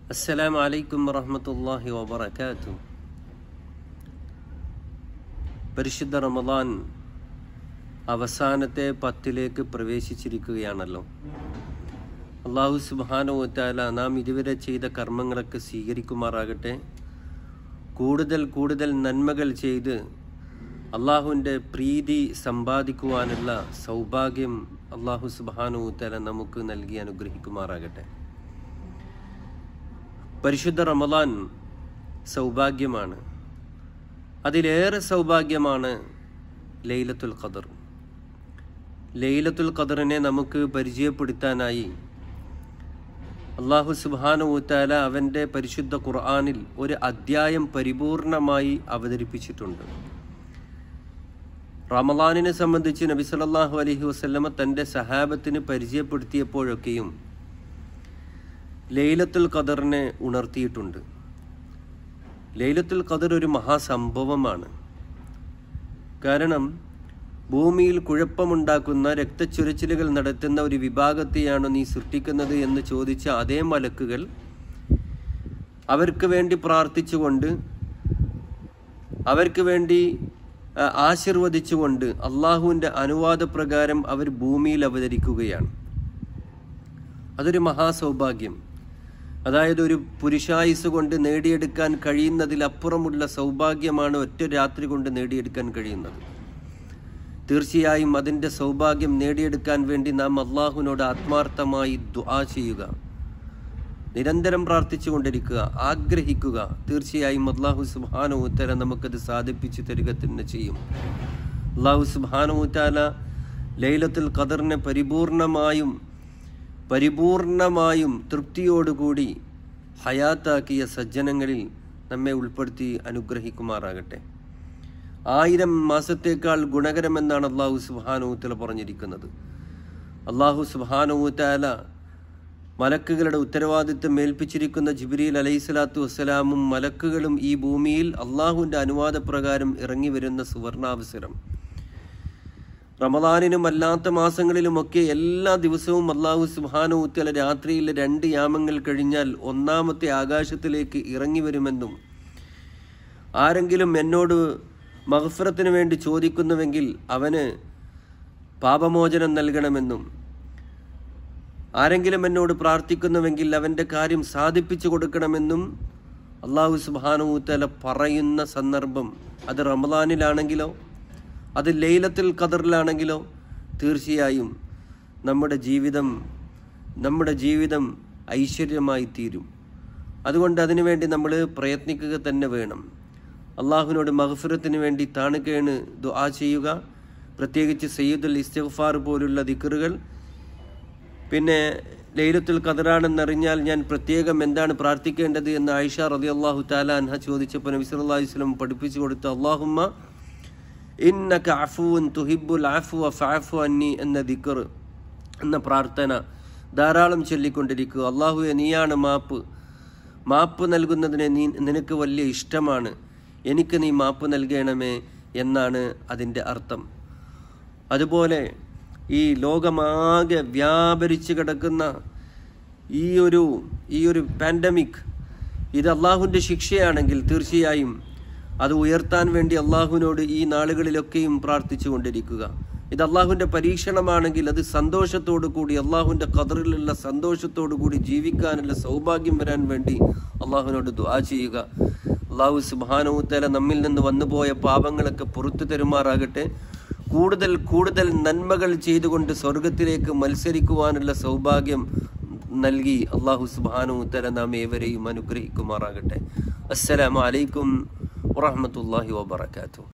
السلام عليكم ورحمة الله وبركاته പരിശുദ്ധ റമദാൻ അവസാനത്തെ പത്തിലേക്ക് പ്രവേശിച്ചിരിക്കുകയാണല്ലോ അള്ളാഹു സുബാനുവത്താല നാം ഇതുവരെ ചെയ്ത കർമ്മങ്ങളൊക്കെ സ്വീകരിക്കുമാറാകട്ടെ കൂടുതൽ കൂടുതൽ നന്മകൾ ചെയ്ത് അള്ളാഹുവിൻ്റെ പ്രീതി സമ്പാദിക്കുവാനുള്ള സൗഭാഗ്യം അള്ളാഹു സുബാനുവത്താല നമുക്ക് നൽകി അനുഗ്രഹിക്കുമാറാകട്ടെ പരിശുദ്ധ റമദാൻ സൗഭാഗ്യമാണ് അതിലേറെ സൗഭാഗ്യമാണ് ലൈലത്തുൽ ഖദർ ലൈലത്തുൽ ഖദറിനെ നമുക്ക് പരിചയപ്പെടുത്താനായി അള്ളാഹു സുബാനുത്താല അവൻ്റെ പരിശുദ്ധ ഖുർആാനിൽ ഒരു അദ്ധ്യായം പരിപൂർണമായി അവതരിപ്പിച്ചിട്ടുണ്ട് റമലാനിനെ സംബന്ധിച്ച് നബി സല്ലല്ലാഹു അലൈഹി വസല്ലമ തൻ്റെ സഹാബത്തിന് പരിചയപ്പെടുത്തിയപ്പോഴൊക്കെയും ലൈലത്തുൽ ഖദറിനെ ഉണർത്തിയിട്ടുണ്ട് ലൈലത്തുൽ ഖദർ ഒരു മഹാസംഭവമാണ് കാരണം ഭൂമിയിൽ കുഴപ്പമുണ്ടാക്കുന്ന രക്തച്ചൊരിച്ചിലുകൾ നടത്തുന്ന ഒരു വിഭാഗത്തെയാണോ നീ സൃഷ്ടിക്കുന്നത് എന്ന് ചോദിച്ച അതേ മലക്കുകൾ അവർക്ക് വേണ്ടി പ്രാർത്ഥിച്ചുകൊണ്ട് അവർക്ക് വേണ്ടി ആ, ആശീർവദിച്ചുകൊണ്ട് അള്ളാഹുവിൻ്റെ അനുവാദപ്രകാരം അവർ ഭൂമിയിൽ അവതരിക്കുകയാണ് അതൊരു മഹാസൗഭാഗ്യം അതായത് ഒരു പുരുഷായുസ് കൊണ്ട് നേടിയെടുക്കാൻ കഴിയുന്നതിലപ്പുറമുള്ള സൗഭാഗ്യമാണ് ഒറ്റ രാത്രി കൊണ്ട് നേടിയെടുക്കാൻ കഴിയുന്നത് തീർച്ചയായും അതിൻ്റെ സൗഭാഗ്യം നേടിയെടുക്കാൻ വേണ്ടി നാം അള്ളാഹുവിനോട് ആത്മാർത്ഥമായി ദുആ ചെയ്യുക നിരന്തരം പ്രാർത്ഥിച്ചു കൊണ്ടിരിക്കുക ആഗ്രഹിക്കുക തീർച്ചയായും അള്ളാഹു സുബാനുത്തല നമുക്കത് സാധിപ്പിച്ചു തരിക തന്നെ ചെയ്യും അള്ളാഹു സുബാനുത്താല ലൈലത്തുൽ ഖദറിനെ പരിപൂർണമായും പരിപൂർണമായും തൃപ്തിയോടുകൂടി ഹയാത്താക്കിയ സജ്ജനങ്ങളിൽ നമ്മെ ഉൾപ്പെടുത്തി അനുഗ്രഹിക്കുമാറാകട്ടെ ആയിരം മാസത്തേക്കാൾ ഗുണകരമെന്നാണ് അള്ളാഹു സുബാനുത്തല പറഞ്ഞിരിക്കുന്നത് അള്ളാഹു സുബാനുത്താല മലക്കുകളുടെ ഉത്തരവാദിത്വം ഏൽപ്പിച്ചിരിക്കുന്ന ജിബ്രീൽ അലൈഹി സ്വലാത്തു വസ്സലാമും മലക്കുകളും ഈ ഭൂമിയിൽ അള്ളാഹുവിൻ്റെ അനുവാദപ്രകാരം ഇറങ്ങി വരുന്ന സുവർണാവസരം റമദാനിനും അല്ലാത്ത മാസങ്ങളിലുമൊക്കെ എല്ലാ ദിവസവും അള്ളാഹു സുബാനുത്തല രാത്രിയിലെ രണ്ട് യാമങ്ങൾ കഴിഞ്ഞാൽ ഒന്നാമത്തെ ആകാശത്തിലേക്ക് ഇറങ്ങി വരുമെന്നും ആരെങ്കിലും എന്നോട് മഹഫറത്തിന് വേണ്ടി ചോദിക്കുന്നുവെങ്കിൽ അവന് പാപമോചനം നൽകണമെന്നും ആരെങ്കിലും എന്നോട് പ്രാർത്ഥിക്കുന്നുവെങ്കിൽ അവൻ്റെ കാര്യം സാധിപ്പിച്ചു കൊടുക്കണമെന്നും അള്ളാഹു സുബാനുത്തല പറയുന്ന സന്ദർഭം അത് റമദാനിലാണെങ്കിലോ അത് ലൈലത്തിൽ ഖദറിലാണെങ്കിലോ തീർച്ചയായും നമ്മുടെ ജീവിതം നമ്മുടെ ജീവിതം ഐശ്വര്യമായി തീരും അതുകൊണ്ട് അതിനുവേണ്ടി നമ്മൾ പ്രയത്നിക്കുക തന്നെ വേണം അള്ളാഹുവിനോട് മഹഫിറത്തിന് വേണ്ടി താണുകേണ് ദുആ ചെയ്യുക പ്രത്യേകിച്ച് സയ്യിദുൽ ഇസ്തിഗ്ഫാർ പോലുള്ള ദിക്കറുകൾ പിന്നെ ലൈലത്തുൽ ഖദറാണെന്നറിഞ്ഞാൽ ഞാൻ പ്രത്യേകം എന്താണ് പ്രാർത്ഥിക്കേണ്ടത് എന്ന് ആയിഷ റതി അള്ളാഹു താല അൻഹ ചോദിച്ചപ്പോൾ നബി സല്ലല്ലാഹു അലൈഹി വസല്ലം പഠിപ്പിച്ചു കൊടുത്ത അള്ളാഹുമ്മ ഇന്നക അഫുൻ തുഹിബുൽ അഫു ഫഅഫു അന്നി എന്ന ദിക്കർ എന്ന പ്രാർത്ഥന ധാരാളം ചൊല്ലിക്കൊണ്ടിരിക്കുക അള്ളാഹുവെ നീയാണ് മാപ്പ് മാപ്പ് നൽകുന്നതിനെ നീ നിനക്ക് വലിയ ഇഷ്ടമാണ് എനിക്ക് നീ മാപ്പ് നൽകണമേ എന്നാണ് അതിൻ്റെ അർത്ഥം അതുപോലെ ഈ ലോകമാകെ വ്യാപരിച്ച് കിടക്കുന്ന ഈ ഒരു ഈ ഒരു പാൻഡമിക് ഇത് അള്ളാഹുവിൻ്റെ ശിക്ഷയാണെങ്കിൽ തീർച്ചയായും അത് ഉയർത്താൻ വേണ്ടി അള്ളാഹുവിനോട് ഈ നാളുകളിലൊക്കെയും പ്രാർത്ഥിച്ചു കൊണ്ടിരിക്കുക ഇത് അള്ളാഹുവിൻ്റെ പരീക്ഷണമാണെങ്കിൽ അത് സന്തോഷത്തോടു കൂടി അള്ളാഹുവിൻ്റെ കതറിലുള്ള സന്തോഷത്തോടു കൂടി ജീവിക്കാനുള്ള സൗഭാഗ്യം വരാൻ വേണ്ടി അള്ളാഹുവിനോട് ദുആ ചെയ്യുക അള്ളാഹു സുബാനവുത്തല നമ്മിൽ നിന്ന് വന്നുപോയ പാപങ്ങളൊക്കെ പുറത്തു തരുമാറാകട്ടെ കൂടുതൽ കൂടുതൽ നന്മകൾ ചെയ്തുകൊണ്ട് സ്വർഗത്തിലേക്ക് മത്സരിക്കുവാനുള്ള സൗഭാഗ്യം നൽകി അള്ളാഹു സുബാനുത്തല നാം ഏവരെയും അനുഗ്രഹിക്കുമാറാകട്ടെ അസ്സലാമു അലൈക്കും വറഹമത്തല്ലാഹി വബർക്കാത്തു